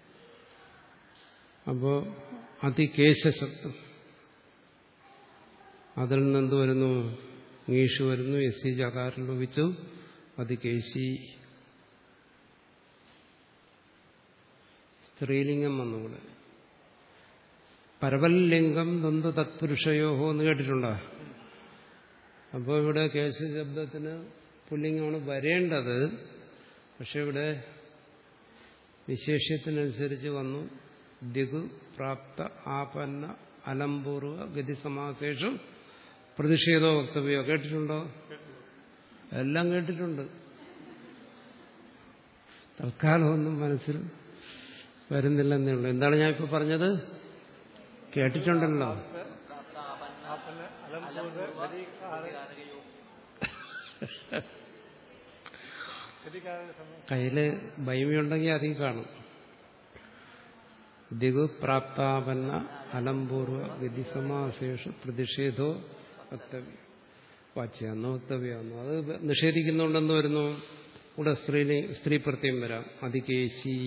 അപ്പോ അതികേശ ശബ്ദം അതിൽ നിന്നെന്ത് വരുന്നു നീഷു വരുന്നു എസ് സി ജകാരം ലോപിച്ചു അതികേശി സ്ത്രീലിംഗം വന്നുകൂടെ പരവല്ലിംഗം ദ്വന്ദ് തത്പുരുഷയോഹോ എന്ന് കേട്ടിട്ടുണ്ടോ അപ്പോൾ ഇവിടെ കേശ ശബ്ദത്തിന് പുല്ലിംഗമാണ് വരേണ്ടത് പക്ഷെ ഇവിടെ വിശേഷ്യത്തിനനുസരിച്ച് വന്നു ദിഗു പ്രാപ്ത ആപന്ന അലംപൂർവ ഗതിസമാസേഷം പ്രതിഷേധോ വക്തവ്യോ കേട്ടിട്ടുണ്ടോ എല്ലാം കേട്ടിട്ടുണ്ട് തൽക്കാലം ഒന്നും മനസ്സിൽ വരുന്നില്ലെന്നേ ഉള്ളൂ എന്താണ് ഞാൻ ഇപ്പൊ പറഞ്ഞത് കേട്ടിട്ടുണ്ടല്ലോ കയ്യില് ഭയമുണ്ടെങ്കിൽ അധികം കാണും ദിഗു പ്രാപ്താപന്ന അലംപൂർവ ഗതിസമാശേഷ പ്രതിഷേധോ വക്തവ്യം വാച്യാന്നോ വക്തവ്യാന്നോ അത് നിഷേധിക്കുന്നുണ്ടെന്ന് വരുന്നു ഇവിടെ സ്ത്രീ സ്ത്രീ പ്രത്യം വരാം അതികേശി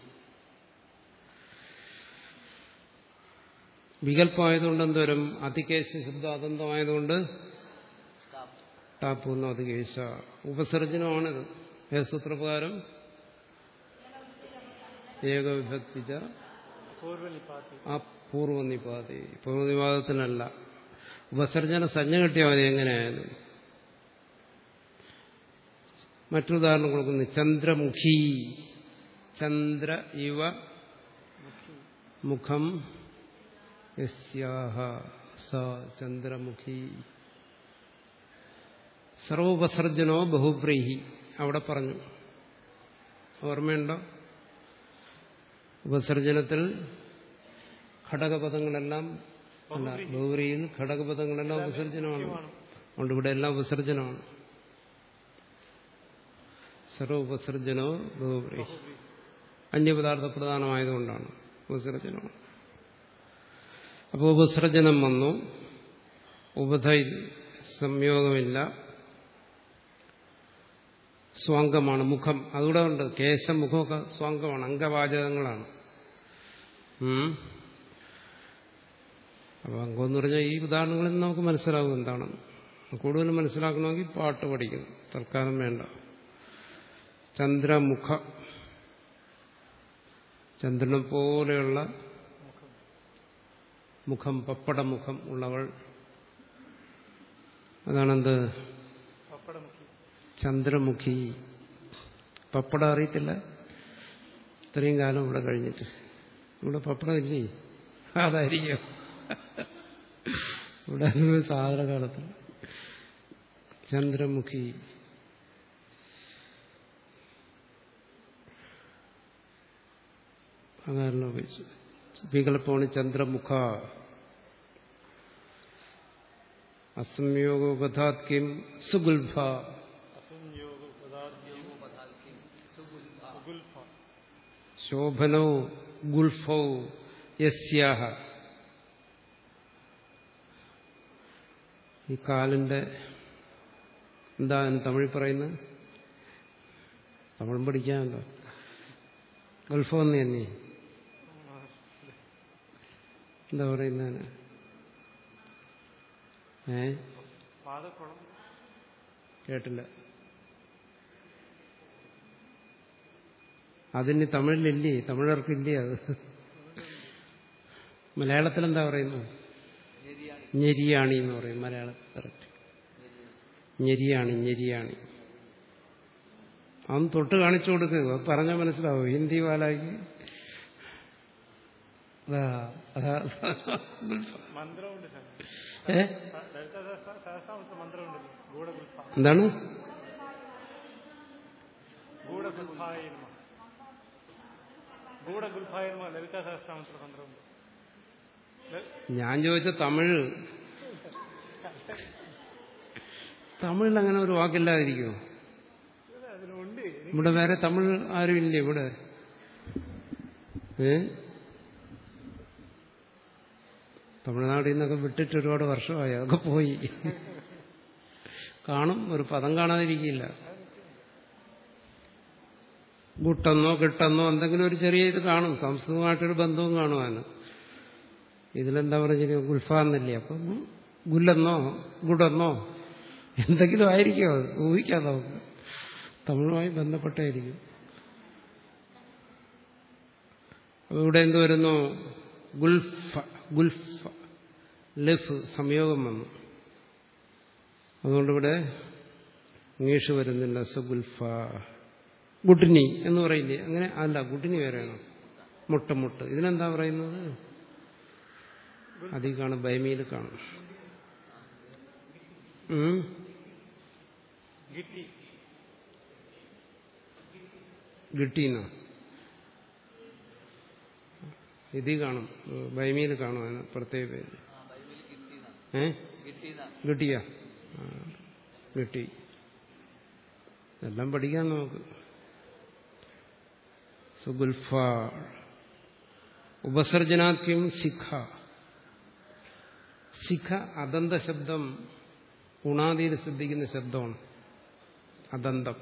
വികല്പമായതുകൊണ്ട് എന്തോരും അതികേശ ശബ്ദം അതന്തമായതുകൊണ്ട് ടാപ്പൂർണ്ണ അതികേശ ഉപസർജനമാണിത് ഏസൂത്രപ്രകാരം ഏകവിഭക്തിച്ച ആ പൂർവ്വനിപാതി പൂർവ്വനിപാതത്തിനല്ല ഉപസർജന സഞ്ജ കിട്ടിയാൽ മതി എങ്ങനെയായാലും മറ്റൊരുദാഹരണം കൊടുക്കുന്നു ചന്ദ്രമുഖി ചന്ദ്ര ഇവ മുഖം യസ്യാഹ സ ചന്ദ്രമുഖി സർവോപസർജനോ ബഹുബ്രീഹി അവിടെ പറഞ്ഞു ഓർമ്മയുണ്ടോ ഉപസർജനത്തിൽ ഘടകപദങ്ങളെല്ലാം അല്ല ബഹുബ്രീയിൽ ഘടകപദങ്ങളെല്ലാം ഉപസർജനമാണ് അതുകൊണ്ട് ഇവിടെ എല്ലാം ഉപസർജനമാണ് സർവ ഉപസർജനോ ബഹുബ്രീഹി അന്യപദാർത്ഥ പ്രധാനമായതുകൊണ്ടാണ് ഉപസർജനം അപ്പോൾ ഉപസർജനം വന്നു ഉപധ സംയോഗമില്ല സ്വാംഗമാണ് മുഖം അതുകൂടെ ഉണ്ട് കേശം മുഖമൊക്കെ സ്വാംഗമാണ് അംഗവാചകങ്ങളാണ് ഉം. അപ്പൊ അംഗം എന്ന് പറഞ്ഞാൽ ഈ ഉദാഹരണങ്ങളിൽ നിന്ന് നമുക്ക് മനസ്സിലാവും എന്താണെന്ന് കൂടുതൽ മനസ്സിലാക്കണമെങ്കിൽ പാട്ട് പഠിക്കണം തൽക്കാലം വേണ്ട ചന്ദ്രമുഖ ചന്ദ്രനെ പോലെയുള്ള മുഖം പപ്പടമുഖം ഉള്ളവൾ അതാണെന്ത് പപ്പടമുഖി ചന്ദ്രമുഖി പപ്പടം അറിയത്തില്ല ഇത്രയും കാലം ഇവിടെ കഴിഞ്ഞിട്ട് ഇവിടെ പപ്പടം ഇല്ലേ അതായിരിക്കും ഇവിടെ അങ്ങനെ സാധന കാലത്ത് ചന്ദ്രമുഖി അങ്ങനെ ഉപയോഗിച്ചു വികല്പമാണ് ചന്ദ്രമുഖ അസംയോഗോപധാത് കിം സുഗുൽഭ അസംയോഗ പദാർത്ഥ്യം സുഗുൽഫ ശോഭനോ ഗുൽഫോ യസ്യാഹ ഈ കാലിന്റെ എന്താ അതിന് തമിഴ് പറയുന്നത് തമിഴും പഠിക്കാമല്ലോ ഗൾഫോ എന്ന് തന്നെ എന്താ പറയുന്നതിന് ഏ പാദക്കുളം കേട്ടില്ല അതിന് തമിഴിലില്ലേ തമിഴർക്കില്ലേ അത് മലയാളത്തിൽ എന്താ പറയുന്നത് ഞെരിയാണി എന്ന് പറയും മലയാളത്തിൽ കറക്റ്റ് ഞെരിയാണി ഞെരിയാണി അതൊന്ന് തൊട്ട് കാണിച്ചു കൊടുക്കുക പറഞ്ഞാൽ മനസ്സിലാവും ഹിന്ദി വാലാക്കി അതാ അതാ മന്ത്രമുണ്ട് സാർ ഏ ലളിത സഹസ്ര- സഹസ്രാമത്തെ മന്ത്രമുണ്ടല്ലോ ഗൂഢഗുൽഫ എന്താണ് ഗൂഢഗുൽഫായ നമഃ ഗൂഢഗുൽഫായ നമഃ ലളിത സഹസ്രാമത്തെ മന്ത്രമുണ്ട് ല- ഞാൻ ചോദിച്ച തമിഴ് തമിഴിൽ അങ്ങനെ ഒരു വാക്കില്ലാതിരിക്കുമോ ഇത് അതിനുണ്ട് ഇവിടെ വേറെ തമിഴ് ആരും ഇല്ലേ ഇവിടെ ഏ തമിഴ്നാട്ടിൽ നിന്നൊക്കെ വിട്ടിട്ട് ഒരുപാട് വർഷമായി അതൊക്കെ പോയി കാണും ഒരു പദം കാണാതിരിക്കില്ല ഗുട്ടെന്നോ കിട്ടെന്നോ എന്തെങ്കിലും ഒരു ചെറിയ ഇത് കാണും സംസ്കൃതമായിട്ടൊരു ബന്ധവും കാണുവാന് ഇതിലെന്താ പറഞ്ഞിരിക്കും ഗുൽഫാന്നില്ലേ അപ്പം ഗുല്ലെന്നോ ഗുഡെന്നോ എന്തെങ്കിലും ആയിരിക്കും അത് ഊഹിക്കാം നമുക്ക് തമിഴുമായി ബന്ധപ്പെട്ടായിരിക്കും അപ്പൊ ഇവിടെ എന്ത് വരുന്നു ഗുൽഫ ഗുൽഫ ലിഫ് സംയോഗം വന്നു അതുകൊണ്ടിവിടെ ഇംഗ്ലീഷ് വരുന്നില്ല സുഗുൽഫ ഗുഡ്നി എന്ന് പറയില്ലേ അങ്ങനെ അല്ല ഗുഡ്നി വേറെയാണോ മുട്ട മുട്ട് ഇതിനെന്താ പറയുന്നത് അതിൽ കാണും ബൈമിയിൽ കാണും ഉം? ഗിട്ടി ഗിട്ടീനോ ഇതിൽ കാണും ബൈമിയിൽ കാണും അതിന് പ്രത്യേക പേര് ആ ബൈബിളിൽ കിട്ടിയതാണ് ഏ കിട്ടിയതാണ് ഗിട്ടിയ ഗിട്ടി എല്ലാം പഠിക്കാം നമുക്ക് സുഗുൽഫ ഉപസർജനാത്യം ശിഖ ശിഖ അദന്ത ശബ്ദം ഉണാദിയിൽ ശ്രദ്ധിക്കുന്ന ശബ്ദമാണ് അദന്തം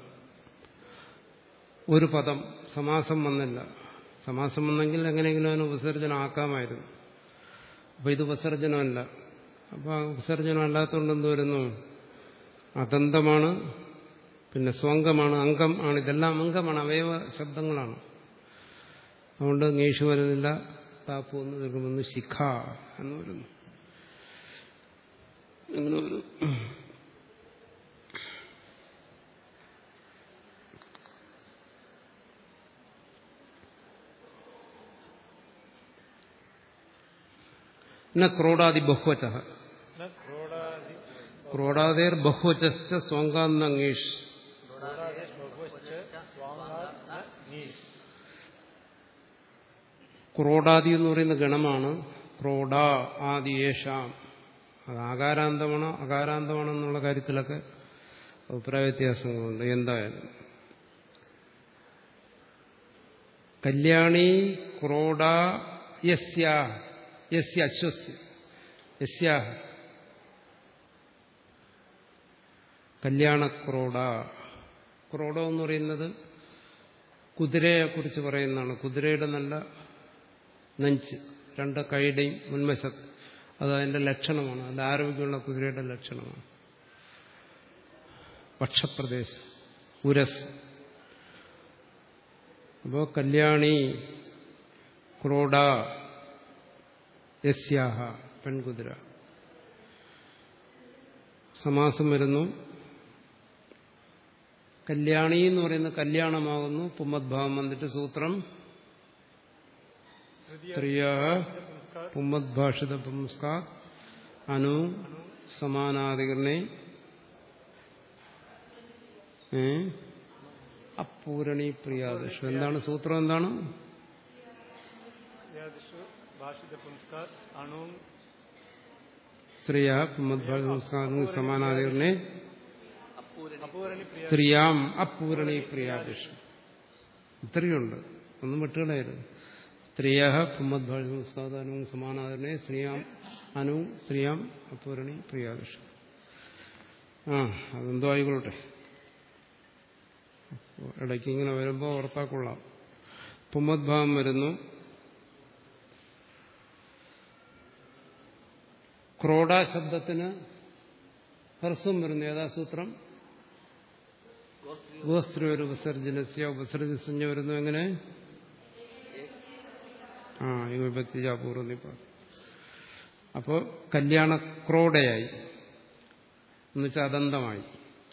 ഒരു പദം സമാസം വന്നില്ല സമാസം വന്നെങ്കിൽ എങ്ങനെയെങ്കിലും അതിന് ഉപസർജനം ആക്കാമായിരുന്നു അപ്പൊ ഇത് ഉപസർജനമല്ല അപ്പൊ ആ ഉപസർജനം അല്ലാത്തതുകൊണ്ട് എന്ത് വരുന്നു അതന്തമാണ് പിന്നെ സ്വംഗമാണ് അംഗം ആണ് ഇതെല്ലാം അംഗമാണ് അവയവ ശബ്ദങ്ങളാണ് അതുകൊണ്ട് നീഷു വരുന്നില്ല താപ്പു എന്ന് തീർക്കുമെന്ന് ശിഖ എന്ന് വരുന്നു അങ്ങനെ ഒരു ന ക്രോഡാദി ബഹ്വച ന ക്രോഡാദി ക്രോഡാദേർ ബഹ്വചശ്ച സ്വങ്കാന്നങ്ങീഷ് ക്രോഡാദി ബഹുവശ്ച സ്വാങ്ങാത് ന നീഷ് ക്രോഡാദി എന്ന് പറയുന്ന ഗണമാണ് ക്രോഡ ആദി യേഷാം അത് ആകാരാന്തമാണോ അകാരാന്തമാണോ എന്നുള്ള കാര്യത്തിലൊക്കെ അഭിപ്രായ വ്യത്യാസങ്ങളുണ്ട് എന്തായാലും കല്യാണി ക്രോഡ യസ്യ യസ്യ അശ്വസ്യ യസ്യാ കല്യാണക്രോഡ ക്രോഡം എന്ന് പറയുന്നത് കുതിരയെക്കുറിച്ച് പറയുന്നതാണ് കുതിരയുടെ നല്ല നെഞ്ച് രണ്ട് കൈയുടെയും മുൻവശത്ത് അത് അതിന്റെ ലക്ഷണമാണ് അതിന്റെ ആരോഗ്യമുള്ള കുതിരയുടെ ലക്ഷണമാണ് പക്ഷപ്രദേശം ഉരസ് അപ്പോ കല്യാണി ക്രോഡ യസ്യാഹ പെൺകുതിര സമാസം വരുന്നു കല്യാണി എന്ന് പറയുന്ന കല്യാണമാകുന്നു പുമ്മദ്ഭാവം വന്നിട്ട് സൂത്രം സ്ത്രീയ പുമ്മദ്ഭാഷിത പുംസ്കാ അനു സമാനാധികരണേ ഏ അപ്പൂരണി പ്രിയാദിഷു എന്താണ് സൂത്രം എന്താണ് യാദിഷു ഭാഷിത പുംസ്കാർ അണുവും സ്ത്രീയ പുമ്മദ്ഭാഷിത പുംസ്കാ സമാനാധികരണേ അപ്പൂരണി അപൂരണി പ്രിയ സ്ത്രീയാം അപ്പൂരണി പ്രിയാദിഷു ഇത്രയുണ്ട് ഒന്നും വിട്ടുകളയരുത് സ്ത്രീയ പുമ്മദ്ഭാഷ സംസ്കാരം സമാനാദരണേ സ്ത്രീയാം അനു സ്ത്രീയാം അപ്പൂരണി പ്രിയാദിഷു ആ അതെന്തോ ആയിക്കൊള്ളട്ടെ ഇടയ്ക്ക് ഇങ്ങനെ വരുമ്പോൾ ഓർത്താക്കൊള്ളാം പുമ്മദ്ഭാവം വരുന്നു ക്രോഡ ശബ്ദത്തിന് ഹ്രസ്വം വരുന്നു ഏതാ സൂത്രം ഗോസ്ത്രീ ഗോസ്ത്രീയൊരു ഉപസർജനസ്യ ഉപസർജസഞ്ജ വരുന്നു എങ്ങനെ ആ ഈ വിഭക്തി ജാപൂർവ്വം നീ പറഞ്ഞു അപ്പോ കല്യാണ ക്രോഡയായി എന്നുവെച്ചാൽ അദന്തമായി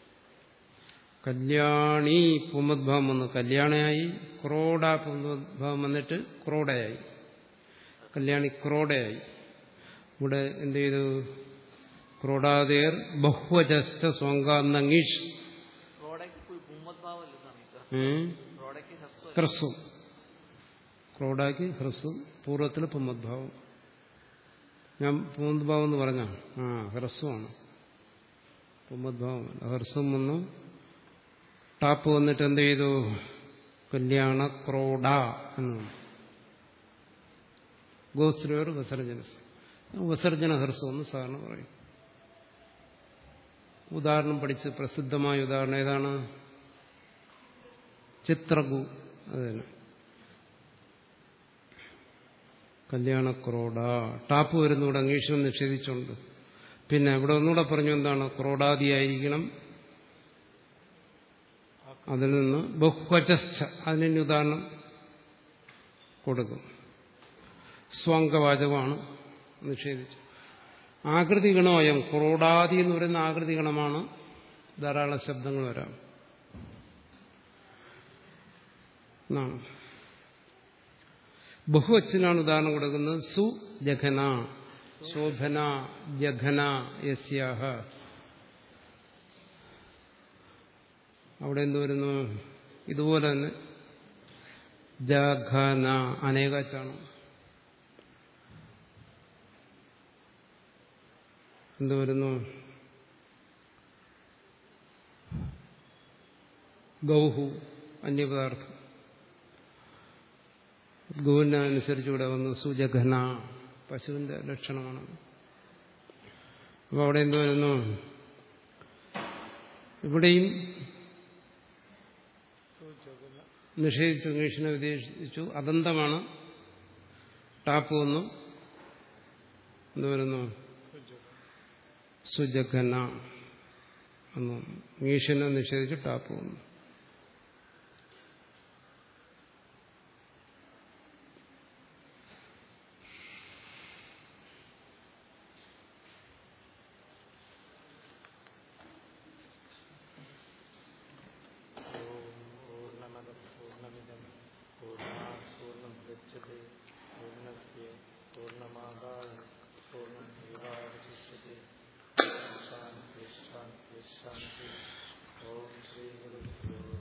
കല്യാണി പുമദ്ഭാവം വന്നു കല്യാണയായി ക്രോഡ പുമദ്ഭാവം വന്നിട്ട് ക്രോഡയായി കല്യാണി ക്രോഡയായി ഇവിടെ എന്ത് ചെയ്തു ക്രോഡാദേർ ബഹ്വജസ്ഥ സ്വങ്കാന്നങ്ങീഷ് റോഡയ്ക്ക് ഉമ്മദ്ഭാവമല്ല സ്വാമി ഉം. റോഡയ്ക്ക് ഹസ്വ ഹ്രസ്വം ക്രോഡാക്കി ഹ്രസ്വം പൂർവ്വത്തിൽ പുമദ്ഭാവം ഞാൻ പുമദ്ഭാവം എന്ന് പറഞ്ഞ ആ ഹ്രസ്വമാണ് പുമദ്ഭാവം ഹ്രസ്വം വന്നു ടാപ്പ് വന്നിട്ട് എന്ത് ചെയ്തു കല്യാണ ക്രോഡ എന്ന് വന്നു. ഗോസ്ത്രീയർ വിസർജന വിസർജന ഹ്രസ്വം എന്ന് സാറിന് പറയും ഉദാഹരണം പഠിച്ച് പ്രസിദ്ധമായ ഉദാഹരണം ഏതാണ് ചിത്രഗു അതിന് കല്യാണക്രോഡ ടാപ്പ് വരുന്നൂടെ അംഗീഷണം നിഷേധിച്ചുണ്ട് പിന്നെ ഇവിടെ ഒന്നുകൂടെ പറഞ്ഞു എന്താണ് ക്രോഡാദിയായിരിക്കണം അതിൽ നിന്ന് ബഹുവചശ്ച അതിന് ഉദാഹരണം കൊടുക്കും സ്വാംഗവാചകമാണ് നിഷേധിച്ചു ആകൃതി ഗണമയം ക്രോഡാദി എന്ന് പറയുന്ന ആകൃതി ഗണമാണ് ധാരാളം ശബ്ദങ്ങൾ വരാം എന്നാണ് ബഹുവച്ചനാണ് ഉദാഹരണം കൊടുക്കുന്നത് സു ജഘന ശോഭന ജഘന യസ്യാഹ അവിടെ എന്ത് വരുന്നു ഇതുപോലെ തന്നെ ജഘന അനേകച്ചാണ് എന്ത് വരുന്നു ഗൗഹു അന്യപദാർത്ഥം ഗോവിനെ അനുസരിച്ച് ഇവിടെ വന്നു സുജഘന പശുവിന്റെ ലക്ഷണമാണ് അപ്പോൾ അവിടെ എന്ത് വരുന്നു ഇവിടെയും നിഷേധിച്ചു ഇംഗ്ലീഷിനെ വിദേശിച്ചു അദന്തമാണ് ടാപ്പ് വന്നു എന്ത് വരുന്നു സുജഘന എന്ന് ഇംഗ്ലീഷിനെ നിഷേധിച്ചു ടാപ്പ് വന്നു പൂർണ്ണമത പൂർണ്ണമിതം പൂർണ്ണാ പൂർണ്ണം ഗച്ഛത്തെ പൂർണ്ണസ്യ പൂർണ്ണമാദായ പൂർണ്ണം ഏവാവശിഷ്യത്തെ ശാന്തി ശാന്തി ശാന്തി ഓം ശ്രീ ഗുരുഭ്യോ